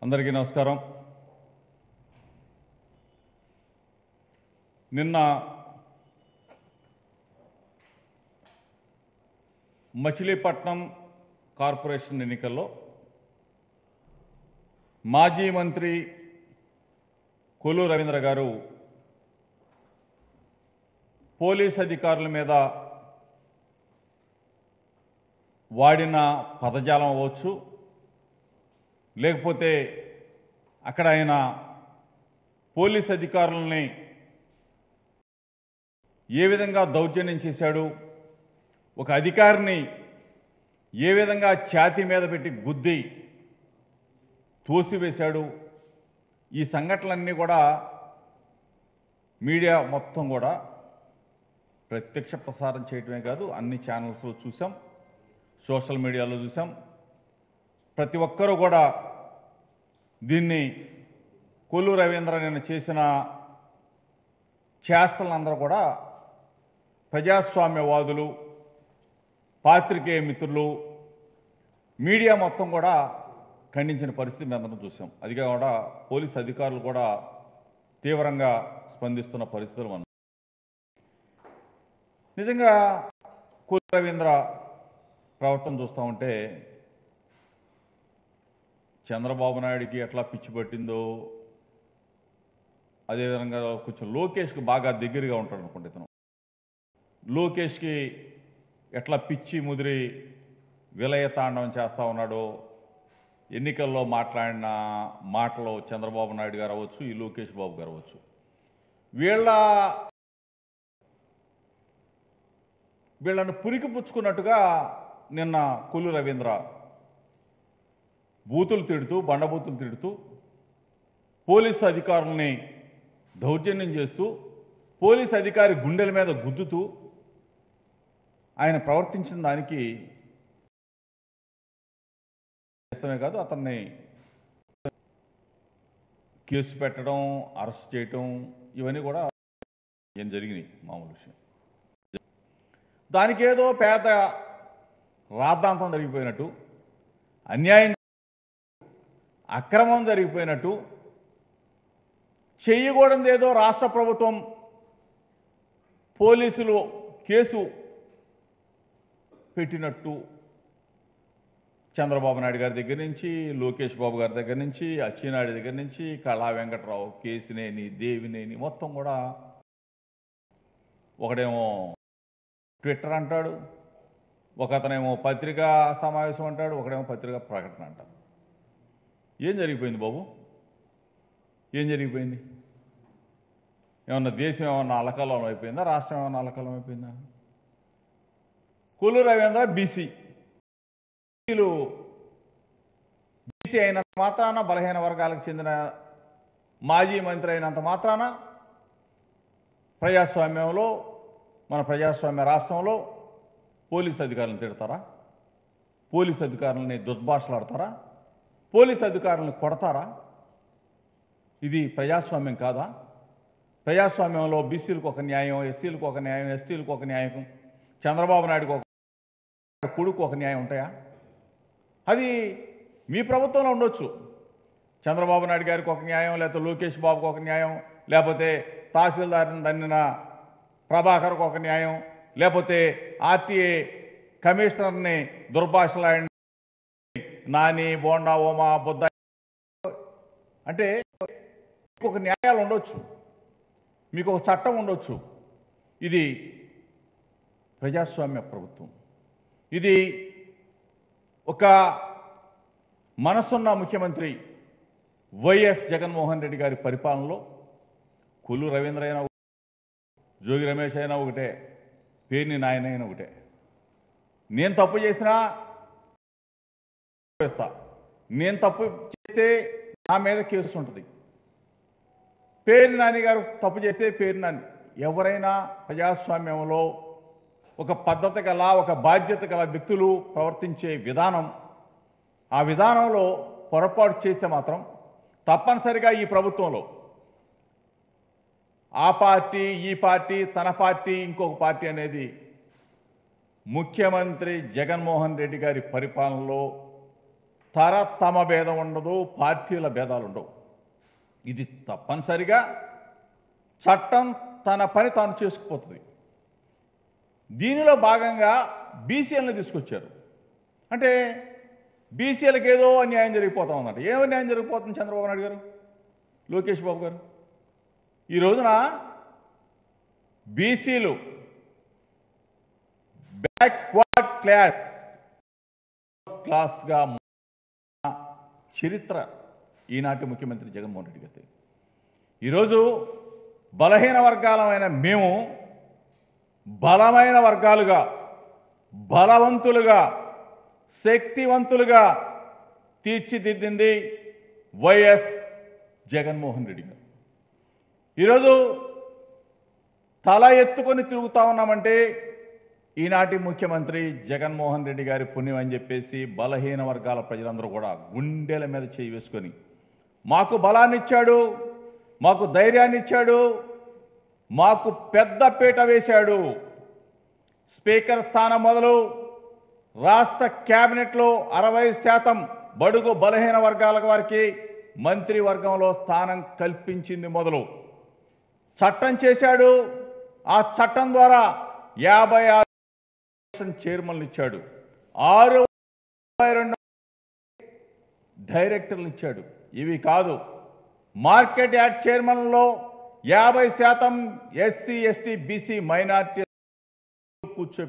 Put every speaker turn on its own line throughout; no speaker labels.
అందరికీ నమస్కారం నిన్న మచిలీపట్నం కార్పొరేషన్ ఎన్నికల్లో మాజీ మంత్రి కొల్లు రవీంద్ర గారు పోలీస్ అధికారుల మీద వాడిన పదజాలం అవ్వచ్చు లేకపోతే అక్కడ ఆయన పోలీస్ అధికారులని ఏ విధంగా దౌర్జన్యం చేశాడు ఒక అధికారిని ఏ విధంగా ఛాతీ మీద పెట్టి గుద్ది తోసివేశాడు ఈ సంఘటనలన్నీ కూడా మీడియా మొత్తం కూడా ప్రత్యక్ష ప్రసారం చేయటమే కాదు అన్ని ఛానల్స్లో చూసాం సోషల్ మీడియాలో చూసాం ప్రతి ఒక్కరూ కూడా దీన్ని కొల్లు రవీంద్ర నిన్న చేసిన చేష్టలందరూ కూడా ప్రజాస్వామ్యవాదులు పాత్రికేయ మిత్రులు మీడియా మొత్తం కూడా ఖండించిన పరిస్థితి మేము అందరం చూసాం అది కూడా పోలీస్ అధికారులు కూడా తీవ్రంగా స్పందిస్తున్న పరిస్థితులు మనం నిజంగా కొల్లు రవీంద్ర ప్రవర్తన చూస్తూ ఉంటే చంద్రబాబు నాయుడికి ఎట్లా పిచ్చి పట్టిందో అదేవిధంగా కొంచెం లోకేష్కి బాగా దగ్గరగా ఉంటాడు అనుకుంటే ఇతను లోకేష్కి ఎట్లా పిచ్చి ముదిరి విలయ తాండవం చేస్తూ ఉన్నాడో ఎన్నికల్లో మాట్లాడిన మాటలు చంద్రబాబు నాయుడు గారు అవ్వచ్చు ఈ లోకేష్ బాబు గారు అవ్వచ్చు వీళ్ళ వీళ్ళను పురికి పుచ్చుకున్నట్టుగా నిన్న కొల్లు రవీంద్ర బూతులు తిడుతూ బండబూతులు తిడుతూ పోలీసు అధికారుల్ని దౌర్జన్యం చేస్తూ పోలీస్ అధికారి గుండెల మీద గుద్దుతూ ఆయన ప్రవర్తించిన దానికి చేస్తమే కాదు అతన్ని కేసు పెట్టడం అరెస్ట్ చేయటం ఇవన్నీ కూడా ఏం జరిగినాయి మామూలు విషయం దానికి ఏదో పేద రాద్ధాంతం జరిగిపోయినట్టు అన్యాయం అక్రమం జరిగిపోయినట్టు చేయకూడదు ఏదో రాష్ట్ర ప్రభుత్వం పోలీసులు కేసు పెట్టినట్టు చంద్రబాబు నాయుడు గారి దగ్గర నుంచి లోకేష్ బాబు గారి దగ్గర నుంచి అచ్చినాయుడు దగ్గర నుంచి కళా వెంకట్రావు కేసినేని దేవినేని మొత్తం కూడా ఒకడేమో ట్విట్టర్ అంటాడు ఒక అతనేమో పత్రికా సమావేశం అంటాడు ఒకడేమో పత్రికా ప్రకటన అంటాడు ఏం జరిగిపోయింది బాబు ఏం జరిగిపోయింది ఏమన్నా దేశం ఏమన్నా అలకలం అయిపోయిందా రాష్ట్రం ఏమన్నా అలకలం అయిపోయిందా కొల్లు రవీంద్ర బీసీ బీసీలు బీసీ అయినంత మాత్రాన బలహీన వర్గాలకు చెందిన మాజీ మంత్రి అయినంత మాత్రాన ప్రజాస్వామ్యంలో మన ప్రజాస్వామ్య రాష్ట్రంలో పోలీస్ అధికారులను తిడతారా పోలీస్ అధికారులని దుర్భాషలాడతారా పోలీస్ అధికారులను కొడతారా ఇది ప్రజాస్వామ్యం కాదా ప్రజాస్వామ్యంలో బీసీలకు ఒక న్యాయం ఎస్సీలకు ఒక న్యాయం ఎస్టీలకు ఒక న్యాయం చంద్రబాబు నాయుడుకు ఒక కొడుకు ఒక న్యాయం ఉంటాయా అది మీ ప్రభుత్వంలో ఉండొచ్చు చంద్రబాబు నాయుడు గారికి ఒక న్యాయం లేకపోతే లోకేష్ బాబుకి ఒక న్యాయం లేకపోతే తహసీల్దార్ని దన్నిన ప్రభాకర్కి ఒక న్యాయం లేకపోతే ఆర్టీఏ కమిషనర్ని దుర్భాషలాడి నాని బోండా ఓమా బుద్ధ అంటే మీకు ఒక న్యాయాలు ఉండొచ్చు మీకు ఒక చట్టం ఉండొచ్చు ఇది ప్రజాస్వామ్య ప్రభుత్వం ఇది ఒక మనసున్న ముఖ్యమంత్రి వైఎస్ జగన్మోహన్ రెడ్డి గారి పరిపాలనలో కొల్లు రవీంద్ర అయినా ఒకటే, జోగి రమేష్ అయినా ఒకటే పేర్ని నాయన అయినా ఒకటే నేను తప్పు చేసినా వేస్తా నేను తప్పు చేస్తే నా మీద కేసు ఉంటుంది పేరు నాని గారు తప్పు చేస్తే పేరు నాని ఎవరైనా ప్రజాస్వామ్యంలో ఒక పద్ధతి గల ఒక బాధ్యత గల వ్యక్తులు ప్రవర్తించే విధానం ఆ విధానంలో పొరపాటు చేస్తే మాత్రం తప్పనిసరిగా ఈ ప్రభుత్వంలో ఆ పార్టీ ఈ పార్టీ తన పార్టీ ఇంకొక పార్టీ అనేది ముఖ్యమంత్రి జగన్మోహన్ రెడ్డి గారి పరిపాలనలో తర తమ భేదం ఉండదు పార్టీల భేదాలు ఉండవు ఇది తప్పనిసరిగా చట్టం తన పని తాను చేసుకుపోతుంది దీనిలో భాగంగా బీసీఎల్ని తీసుకొచ్చారు అంటే బీసీఎల్కి ఏదో అన్యాయం జరిగిపోతా ఉందంట ఏం అన్యాయం జరిగిపోతుంది చంద్రబాబు నాయుడు గారు లోకేష్ బాబు గారు ఈ రోజున బీసీలు బ్యాక్వర్డ్ క్లాస్ క్లాస్గా చరిత్ర ఈనాటి ముఖ్యమంత్రి జగన్మోహన్ రెడ్డి గారి ఈరోజు బలహీన వర్గాలమైన మేము బలమైన వర్గాలుగా బలవంతులుగా శక్తివంతులుగా తీర్చిదిద్దింది వైఎస్ జగన్మోహన్ రెడ్డి గారు ఈరోజు తల ఎత్తుకొని తిరుగుతా ఉన్నామంటే ఈనాటి ముఖ్యమంత్రి జగన్మోహన్ రెడ్డి గారి పుణ్యం అని చెప్పేసి బలహీన వర్గాల ప్రజలందరూ కూడా గుండెల మీద చేయి వేసుకొని మాకు బలాన్ని ఇచ్చాడు మాకు ధైర్యాన్ని ఇచ్చాడు మాకు పెద్ద పీట వేశాడు స్పీకర్ స్థానం మొదలు రాష్ట్ర క్యాబినెట్లో అరవై శాతం బడుగు బలహీన వర్గాల వారికి మంత్రివర్గంలో స్థానం కల్పించింది మొదలు చట్టం చేశాడు ఆ చట్టం ద్వారా యాభై ఆరు చైర్మన్లు ఇచ్చాడు ఆరు ముప్పై రెండు డైరెక్టర్లు ఇచ్చాడు ఇవి కాదు మార్కెట్ యార్డ్ చైర్మన్లో యాభై శాతం ఎస్సీ ఎస్టీ బీసీ మైనార్టీ కూర్చో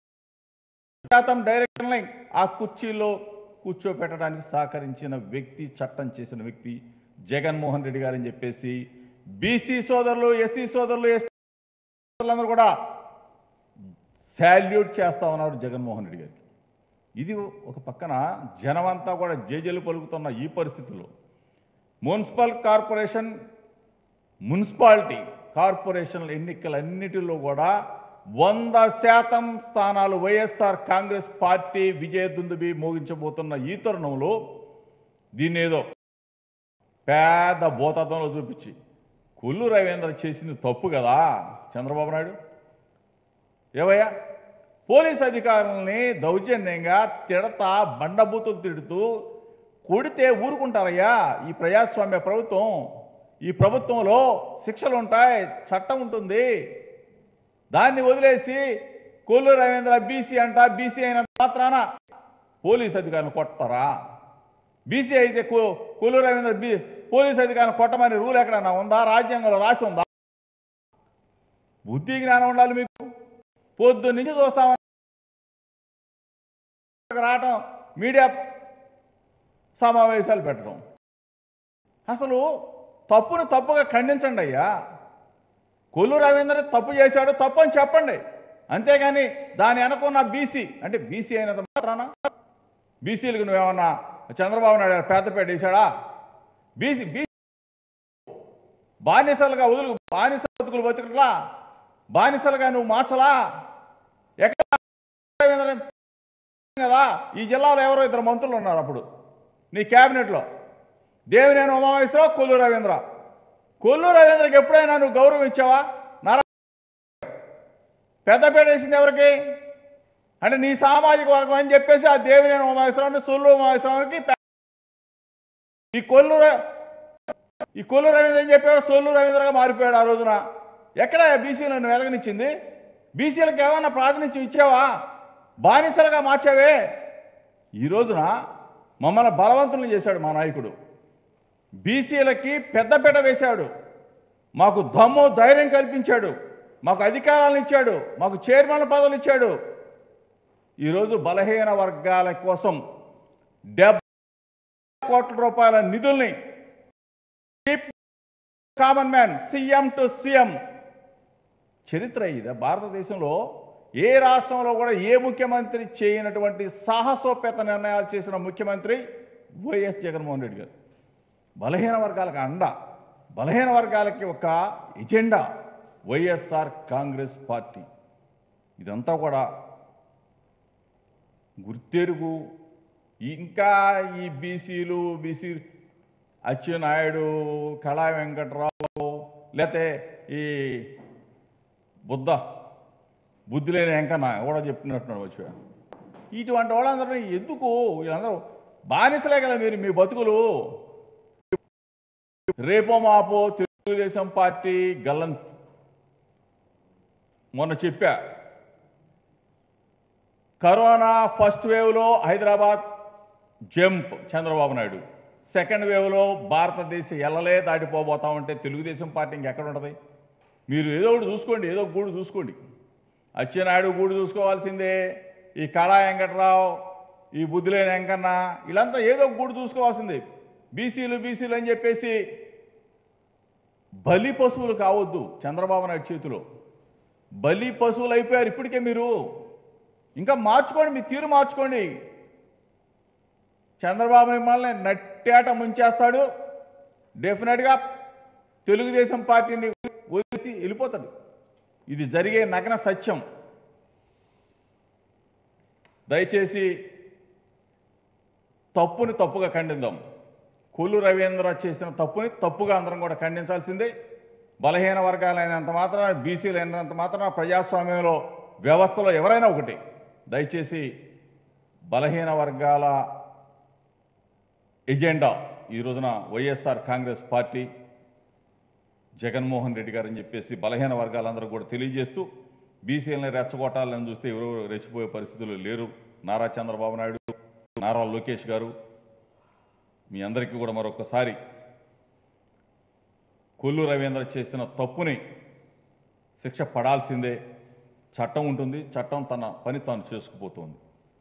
శాతం డైరెక్టర్ని ఆ కుర్చీలో కూర్చోపెట్టడానికి సహకరించిన వ్యక్తి చట్టం చేసిన వ్యక్తి జగన్మోహన్ రెడ్డి గారని చెప్పేసి బీసీ సోదరులు ఎస్సీ సోదరులు ఎస్టీ సోదరులందరూ కూడా శాల్యూట్ చేస్తా ఉన్నారు జగన్మోహన్ రెడ్డి గారికి ఇది ఒక పక్కన జనమంతా కూడా జేజేలు పలుకుతున్న ఈ పరిస్థితుల్లో మున్సిపల్ కార్పొరేషన్ మున్సిపాలిటీ కార్పొరేషన్ల ఎన్నికలన్నిటిలో కూడా వంద శాతం స్థానాలు వైఎస్ఆర్ కాంగ్రెస్ పార్టీ విజయదుందుబి మోగించబోతున్న ఈ తరుణంలో దీన్ని ఏదో పెద్ద భూతత్వంలో చూపించి కొల్లు రవీంద్ర చేసింది తప్పు కదా చంద్రబాబు నాయుడు ఏవయ్యా పోలీస్ అధికారుల్ని దౌర్జన్యంగా తిడతా బండబూతులు తిడుతూ కొడితే ఊరుకుంటారయ్యా ఈ ప్రజాస్వామ్య ప్రభుత్వం ఈ ప్రభుత్వంలో శిక్షలు ఉంటాయి చట్టం ఉంటుంది దాన్ని వదిలేసి కొల్లు రవీంద్ర బీసీ అంట బీసీ అయిన మాత్రాన పోలీస్ అధికారులను కొడతారా బీసీ అయితే కొ- కొల్లు రవీంద్ర బీ పోలీస్ అధికారులను కొట్టమని రూల్ ఎక్కడన్నా ఉందా రాజ్యాంగంలో రాసి ఉందా బుద్ధి జ్ఞానం ఉండాలి మీకు పొద్దు నుంచి చూస్తామని రావటం మీడియా సమావేశాలు పెట్టడం అసలు తప్పును తప్పుగా ఖండించండి అయ్యా కొల్లు రవీంద్ర తప్పు చేశాడు తప్పు అని చెప్పండి అంతేగాని దాని వెనకున్న బీసీ అంటే బీసీ అయినంత మాత్రాన బీసీలకు నువ్వేమన్నా చంద్రబాబు నాయుడు గారు పేదపేట వేశాడా బీసీ బీసీ బానిసలుగా వదులు బానిస బతుకులు బతుకులా బానిసలుగా నువ్వు మార్చలా ఎక్కడ రవీంద్ర కదా ఈ జిల్లాలో ఎవరో ఇద్దరు మంత్రులు ఉన్నారు అప్పుడు నీ క్యాబినెట్లో దేవినేని ఉమామేశ్వరరావు కొల్లు రవీంద్ర కొల్లు రవీంద్రకి ఎప్పుడైనా నువ్వు గౌరవం ఇచ్చావా నారా పెద్దపేట వేసింది ఎవరికి అంటే నీ సామాజిక వర్గం అని చెప్పేసి ఆ దేవినేని ఉమామేశ్వరరావుని సొల్లు ఉమామేశ్వరరావుకి పె- ఈ కొల్లు ర- ఈ కొల్లు రవీంద్ర ఏం చెప్పాడు సొల్లు రవీంద్రగా మారిపోయాడు ఆ రోజున ఎక్కడ బీసీలను నువ్వు ఎదగనిచ్చింది బీసీలకు ఏమన్నా ప్రాతినిధ్యం ఇచ్చావా బానిసలుగా మార్చావే ఈ రోజున మమ్మల్ని బలవంతులను చేశాడు మా నాయకుడు బీసీలకి పెద్దపీట వేశాడు మాకు దమ్ము ధైర్యం కల్పించాడు మాకు అధికారాలను ఇచ్చాడు మాకు చైర్మన్ పదవులు ఇచ్చాడు ఈరోజు బలహీన వర్గాల కోసం డెబ్బై కోట్ల రూపాయల నిధుల్ని common man CM to CM చరిత్ర ఇది భారతదేశంలో ఏ రాష్ట్రంలో కూడా ఏ ముఖ్యమంత్రి చేయనటువంటి సాహసోపేత నిర్ణయాలు చేసిన ముఖ్యమంత్రి వైఎస్ జగన్మోహన్ రెడ్డి గారు బలహీన వర్గాలకు అండ బలహీన వర్గాలకి ఒక ఎజెండా వైఎస్ఆర్ కాంగ్రెస్ పార్టీ ఇదంతా కూడా గుర్తెరుగు ఇంకా ఈ బీసీలు బీసీ అచ్చెన్నాయుడు కళా వెంకట్రావు లేకపోతే ఈ బుద్ధ బుద్ధి లేని వెంకన్న కూడా చెప్తున్నట్టున్నాడు వచ్చి ఇటువంటి వాళ్ళందరూ ఎందుకు వీళ్ళందరూ బానిసలే కదా మీరు మీ బతుకులు రేపో మాపో తెలుగుదేశం పార్టీ గల్లం మొన్న చెప్పా కరోనా ఫస్ట్ వేవ్లో హైదరాబాద్ జంప్ చంద్రబాబు నాయుడు సెకండ్ వేవ్లో భారతదేశ ఎల్లలే దాటిపోబోతా ఉంటే తెలుగుదేశం పార్టీ ఇంకెక్కడ ఉంటుంది మీరు ఏదో ఒకటి చూసుకోండి ఏదో ఒక గూడు చూసుకోండి అచ్చెన్నాయుడు గూడు చూసుకోవాల్సిందే ఈ కళా వెంకట్రావు ఈ బుద్ధిలేని వెంకన్న వీళ్ళంతా ఏదో ఒక గూడు చూసుకోవాల్సిందే బీసీలు బీసీలు అని చెప్పేసి బలి పశువులు కావద్దు చంద్రబాబు నాయుడు చేతిలో బలి పశువులు అయిపోయారు ఇప్పటికే మీరు ఇంకా మార్చుకోండి మీ తీరు మార్చుకోండి చంద్రబాబు మిమ్మల్ని నట్టేట ముంచేస్తాడు డెఫినెట్గా తెలుగుదేశం పార్టీని వదిలేసి వెళ్ళిపోతాడు ఇది జరిగే నగ్న సత్యం దయచేసి తప్పుని తప్పుగా ఖండిద్దాం కొల్లు రవీంద్ర చేసిన తప్పుని తప్పుగా అందరం కూడా ఖండించాల్సిందే బలహీన వర్గాలైనంత మాత్రాన బీసీలు అయినంత మాత్రాన ప్రజాస్వామ్యంలో వ్యవస్థలో ఎవరైనా ఒకటి దయచేసి బలహీన వర్గాల ఎజెండా ఈ రోజున వైఎస్ఆర్ కాంగ్రెస్ పార్టీ జగన్మోహన్ రెడ్డి గారు అని చెప్పేసి బలహీన వర్గాలందరూ కూడా తెలియజేస్తూ బీసీలని రెచ్చగొట్టాలని చూస్తే ఎవరు రెచ్చిపోయే పరిస్థితులు లేరు నారా చంద్రబాబు నాయుడు నారా లోకేష్ గారు మీ అందరికీ కూడా మరొకసారి కొల్లు రవీంద్ర చేసిన తప్పుని శిక్ష పడాల్సిందే చట్టం ఉంటుంది చట్టం తన పని తాను చేసుకుపోతుంది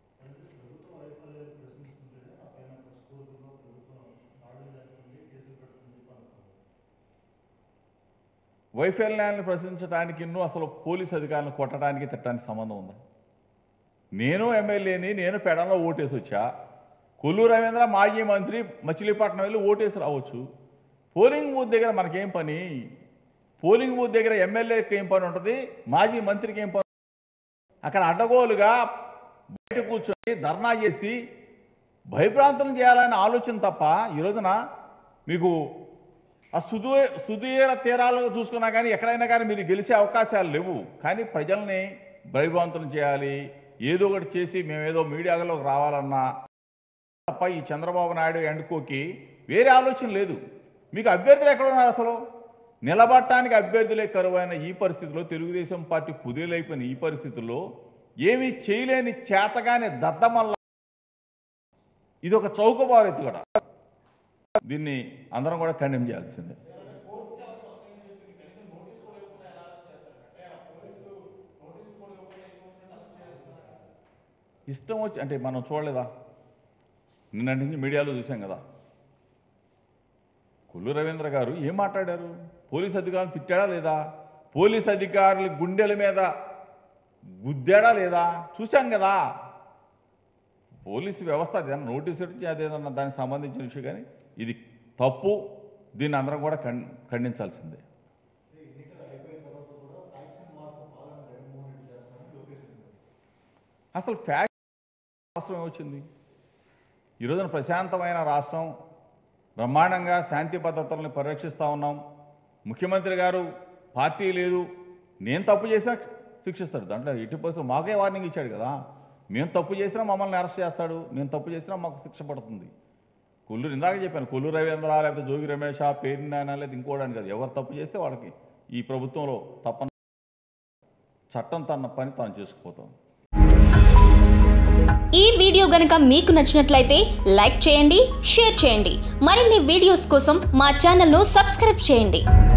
వైఫల్యాన్ని ప్రశ్నించడానికి ఇన్నో అసలు పోలీస్ అధికారులను కొట్టడానికి తిట్టడానికి సంబంధం ఉందా నేను ఎమ్మెల్యేని నేను పెడంలో ఓటేసి వచ్చా కొల్లు రవీంద్ర మాజీ మంత్రి మచిలీపట్నం వెళ్ళి ఓటేసి రావచ్చు పోలింగ్ బూత్ దగ్గర మనకేం పని పోలింగ్ బూత్ దగ్గర ఎమ్మెల్యేకి ఏం పని ఉంటుంది మాజీ మంత్రికి ఏం పని అక్కడ అడ్డగోలుగా బయట కూర్చొని ధర్నా చేసి భయభ్రాంతం చేయాలనే ఆలోచన తప్ప ఈ రోజున మీకు ఆ సుదూ సుదీర తీరాలు చూసుకున్నా కానీ ఎక్కడైనా కానీ మీరు గెలిచే అవకాశాలు లేవు కానీ ప్రజల్ని భయభ్రాంతులు చేయాలి ఏదో ఒకటి చేసి మేమేదో మీడియాలోకి రావాలన్నా తప్ప ఈ చంద్రబాబు నాయుడు ఎండుకోకి వేరే ఆలోచన లేదు మీకు అభ్యర్థులు ఎక్కడ ఉన్నారు అసలు నిలబడటానికి అభ్యర్థులే కరువైన ఈ పరిస్థితిలో తెలుగుదేశం పార్టీ కుదేలైపోయిన ఈ పరిస్థితుల్లో ఏమీ చేయలేని చేతగానే దద్దమల్ల ఇది ఒక చౌకబారు ఎత్తుగడ దీన్ని అందరం కూడా ఖండం చేయాల్సిందే ఇష్టం వచ్చి అంటే మనం చూడలేదా నిన్నటి నుంచి మీడియాలో చూసాం కదా కొల్లు రవీంద్ర గారు ఏం మాట్లాడారు పోలీస్ అధికారులు తిట్టాడా లేదా పోలీస్ అధికారుల గుండెల మీద గుద్దాడా లేదా చూశాం కదా పోలీసు వ్యవస్థ అదేదన్నా నోటీస్ ఇచ్చి అదేదన్నా దానికి సంబంధించిన విషయం కానీ ఇది తప్పు దీన్ని అందరం కూడా ఖండ్ ఖండించాల్సిందే అసలు ఫ్యాక్ట్ అవసరం ఏమొచ్చింది ఈ రోజున ప్రశాంతమైన రాష్ట్రం బ్రహ్మాండంగా శాంతి భద్రతలను పరిరక్షిస్తూ ఉన్నాం ముఖ్యమంత్రి గారు పార్టీ లేదు నేను తప్పు చేసినా శిక్షిస్తాడు దాంట్లో ఎట్టి పరిస్థితులు మాకే వార్నింగ్ ఇచ్చాడు కదా మేము తప్పు చేసినా మమ్మల్ని అరెస్ట్ చేస్తాడు మేము తప్పు చేసినా మాకు శిక్ష పడుతుంది కొల్లూరు ఇందాక చెప్పాను కొల్లు రవీంద్ర లేకపోతే జోగి రమేష్ పేరు నాయన లేదా ఇంకోడానికి కాదు ఎవరు తప్పు చేస్తే వాళ్ళకి ఈ ప్రభుత్వంలో తప్పని చట్టం తన పని తాను చేసుకుపోతాం
ఈ వీడియో గనుక మీకు నచ్చినట్లయితే లైక్ చేయండి షేర్ చేయండి మరిన్ని వీడియోస్ కోసం మా ఛానల్ను సబ్స్క్రైబ్ చేయండి